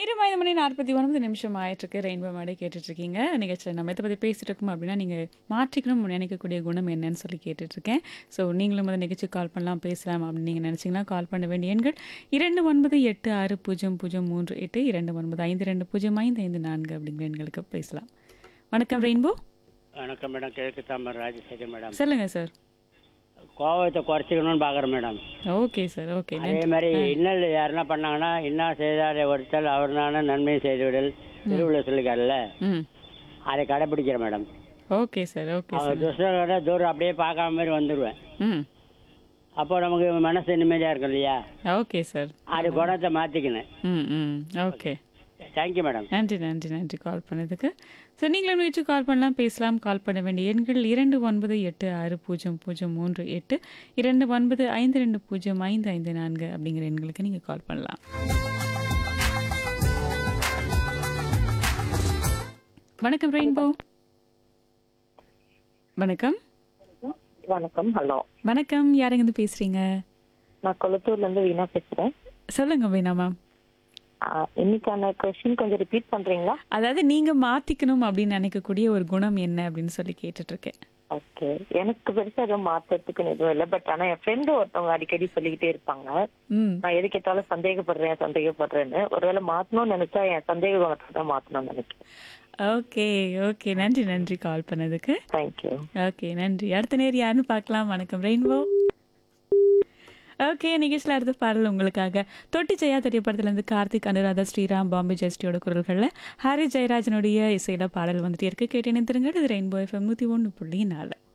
நேரம் ஐந்து மணி நாற்பத்தி ஒன்பது நிமிஷம் ஆயிட்டிருக்கு ரெயின்போ மாடே கேட்டுட்ருக்கீங்க நிகழ்ச்சியில் நம்ம இதை பற்றி பேசிட்டு இருக்கோம் அப்படின்னா நீங்கள் மாற்றிக்கணும் நினைக்கக்கூடிய குணம் என்னன்னு சொல்லி கேட்டுட்ருக்கேன் ஸோ நீங்களும் அந்த நிகழ்ச்சி கால் பண்ணலாம் பேசலாம் அப்படின்னு நீங்கள் நினச்சிங்கன்னா கால் பண்ண வேண்டிய எண்கள் இரண்டு ஒன்பது எட்டு ஆறு பூஜ்ஜியம் பூஜ்ஜியம் மூன்று எட்டு இரண்டு ஒன்பது ஐந்து ரெண்டு பூஜ்ஜியம் ஐந்து ஐந்து நான்கு அப்படிங்கிற எண்களுக்கு பேசலாம் வணக்கம் ரெயின்போ வணக்கம் மேடம் கிழக்கு தாமர் ராஜசேகர் மேடம் சொல்லுங்கள் சார் கோவத்தை குறைச்சிக்கணும்னு பார்க்குறேன் மேடம் ஓகே சார் ஓகே அதே மாதிரி இன்னல் யாருன்னா பண்ணாங்கன்னா என்ன செய்தாரே ஒருத்தல் அவர் நானும் நன்மை செய்துவிடல் திருவிழா சொல்லிக்காரல்ல ம் அதை கடைப்பிடிக்கிறேன் madam okay sir okay sir அவர் துஷ்டரோட தூரம் அப்படியே பார்க்காம மாதிரி வந்துடுவேன் ம் அப்போ நமக்கு மனசு நிம்மதியாக இருக்கும் இல்லையா ஓகே சார் அது குணத்தை மாற்றிக்கணும் ம் ம் ஓகே தேங்க்யூ மேடம் நன்றி நன்றி நன்றி கால் பண்ணதுக்கு ஸோ நீங்களும் முயற்சி கால் பண்ணலாம் பேசலாம் கால் பண்ண வேண்டிய எண்கள் இரண்டு ஒன்பது எட்டு ஆறு பூஜ்ஜியம் பூஜ்ஜியம் மூன்று எட்டு இரண்டு ஒன்பது ஐந்து ரெண்டு பூஜ்ஜியம் ஐந்து ஐந்து நான்கு அப்படிங்கிற எண்களுக்கு நீங்கள் கால் பண்ணலாம் வணக்கம் ரெயின்போ வணக்கம் வணக்கம் ஹலோ வணக்கம் யாருங்க பேசுறீங்க நான் கொளத்தூர்ல இருந்து வீணா பேசுறேன் சொல்லுங்க வேணா மேம் ஆஹ் இன்னைக்கான கொஸ்டின் கொஞ்சம் ரிப்பீட் பண்றீங்களா அதாவது நீங்க மாத்திக்கணும் அப்படின்னு நினைக்கக்கூடிய ஒரு குணம் என்ன அப்படின்னு சொல்லி கேட்டுட்டு இருக்கேன் ஓகே எனக்கு பெருசா எதுவும் மாத்தறதுக்கு எதுவும் இல்லை பட் ஆனா என் ஃப்ரெண்டு ஒருத்தவங்க அடிக்கடி சொல்லிக்கிட்டே இருப்பாங்க ம் நான் எது கேட்டாலும் சந்தேகப்படுறேன் சந்தேகப்படுறேன்னு ஒருவேளை மாத்தணும்னு நினைச்சா என் சந்தேக குணத்தை தான் மாத்தணும்னு நினைக்கிறேன் ஓகே ஓகே நன்றி நன்றி கால் பண்ணதுக்கு தேங்க்யூ ஓகே நன்றி அடுத்த நேர் யாருன்னு பார்க்கலாம் வணக்கம் ரெயின்போ ஓகே நிகழ்ச்சியில் அடுத்த பாடல் உங்களுக்காக தொட்டி ஜெயா திரைப்படத்துலேருந்து கார்த்திக் அனுராதா ஸ்ரீராம் பாம்பே ஜெஸ்டியோட குரல்களில் ஹாரி ஜெயராஜனுடைய இசையில பாடல் வந்துட்டே இருக்கு கேட்டு நிறுத்துருங்க இது ரெயின்போ எஃப்எம் நூற்றி ஒன்று புள்ளி நாலு